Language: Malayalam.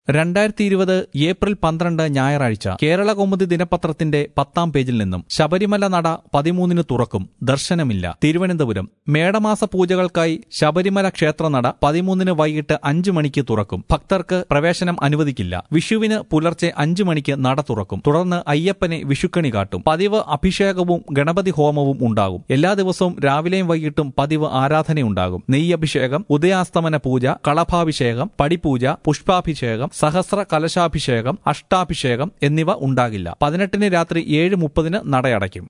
രണ്ടായിരത്തി ഇരുപത് ഏപ്രിൽ പന്ത്രണ്ട് ഞായറാഴ്ച കേരള കൗമുദി ദിനപത്രത്തിന്റെ പത്താം പേജിൽ നിന്നും ശബരിമല നട പതിമൂന്നിന് തുറക്കും ദർശനമില്ല തിരുവനന്തപുരം മേടമാസ പൂജകൾക്കായി ശബരിമല ക്ഷേത്രനട പതിമൂന്നിന് വൈകിട്ട് അഞ്ചു മണിക്ക് തുറക്കും ഭക്തർക്ക് പ്രവേശനം അനുവദിക്കില്ല വിഷുവിന് പുലർച്ചെ അഞ്ചു മണിക്ക് നട തുറക്കും തുടർന്ന് അയ്യപ്പനെ വിഷുക്കണി കാട്ടും പതിവ് അഭിഷേകവും ഗണപതി ഹോമവും ഉണ്ടാകും എല്ലാ ദിവസവും രാവിലെയും വൈകിട്ടും പതിവ് ആരാധനയുണ്ടാകും നെയ്യഭിഷേകം ഉദയാസ്തമന പൂജ കളഭാഭിഷേകം പടിപൂജ പുഷ്പാഭിഷേകം സഹസ്ര കലശാഭിഷേകം അഷ്ടാഭിഷേകം എന്നിവ ഉണ്ടാകില്ല പതിനെട്ടിന് രാത്രി ഏഴ് മുപ്പതിന് നടയടയ്ക്കും